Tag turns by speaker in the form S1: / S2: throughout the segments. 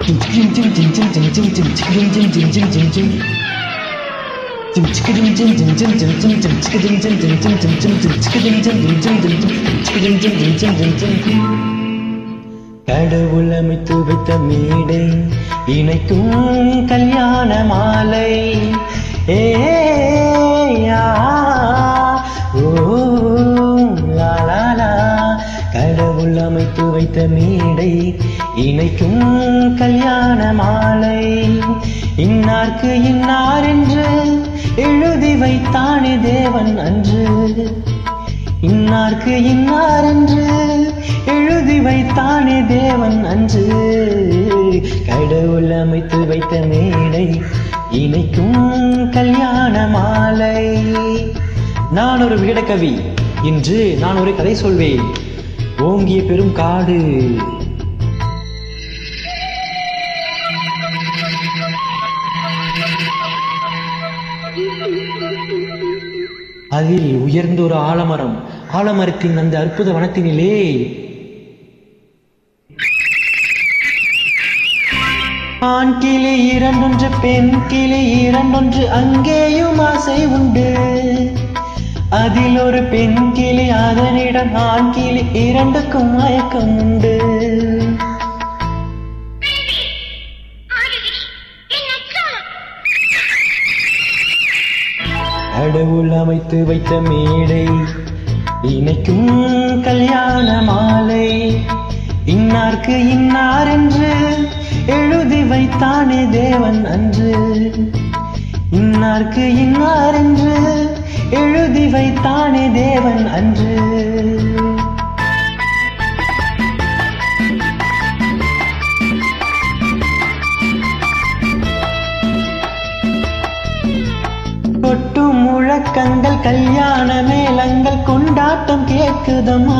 S1: கடவுள் அமைத்து வைத்த மேடை இணைக்கும் கல்யாண மாலை ஏ யா, ஓ, லா, லா, லா. கடவுள் அமைத்து வைத்த மேடை இணைக்கும் கல்யாண மாலை இன்னார்க்கு இன்னார் என்று எழுதி வைத்தானே தேவன் அன்று இன்னார்க்கு இன்னார் என்று எழுதி வைத்தானே தேவன் அன்று கடவுள் அமைத்து வைத்த மேடை இணைக்கும் கல்யாண மாலை நான் ஒரு விகடகவி இன்று நான் ஒரு கதை சொல்வேன் ஓங்கிய பெரும் காடு அதில் உயர்ந்த ஒரு ஆலமரம் ஆலமரத்தின் அந்த அற்புத வனத்தினிலே ஆண் கிளி இரண்டொன்று பெண் கிளி இரண்டொன்று அங்கேயும் ஆசை உண்டு அதில் ஒரு பெண் கிளி அதனிடம் ஆண் கிளி இரண்டுக்கும் மயக்கம் உண்டு கடவுள் அமைத்து வைத்த மேடை இணைக்கும் கல்யாண மாலை இன்னார்க்கு இன்னார் என்று எழுதி வைத்தானே தேவன் அன்று இன்னார்க்கு இன்னார் என்று எழுதி வைத்தானே தேவன் அன்று கொட்டும் முழக்கங்கள் கல்யாண மேளங்கள் கொண்டாட்டம் கேக்குதம்மா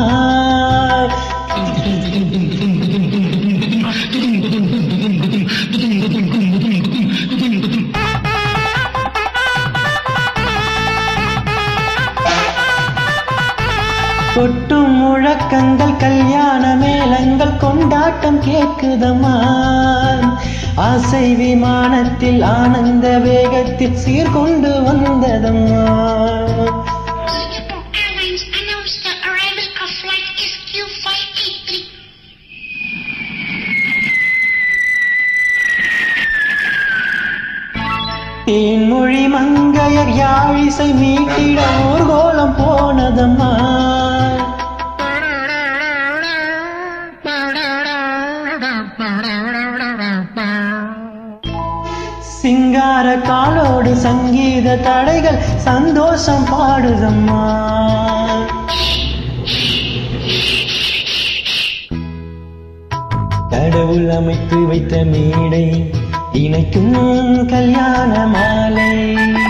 S1: கொட்டும் முழக்கங்கள் கல்யாண மேளங்கள் கொண்டாட்டம் கேக்குதம்மா ஆசை விமானத்தில் ஆனந்த வேகத்தில் சீர்கொண்டு வந்ததம்மா
S2: Singapore Airlines announced the arrival of flight SQ583.
S1: Thenmozhi மங்கையர் யாழிசை மீட்டிட ஊர்கோலம் போனதம்மா சிங்கார காலோடு சங்கீத தடைகள் சந்தோஷம் பாடுதம்மா கடவுள் அமைத்து வைத்த மேடை இணைக்கும் கல்யாண மாலை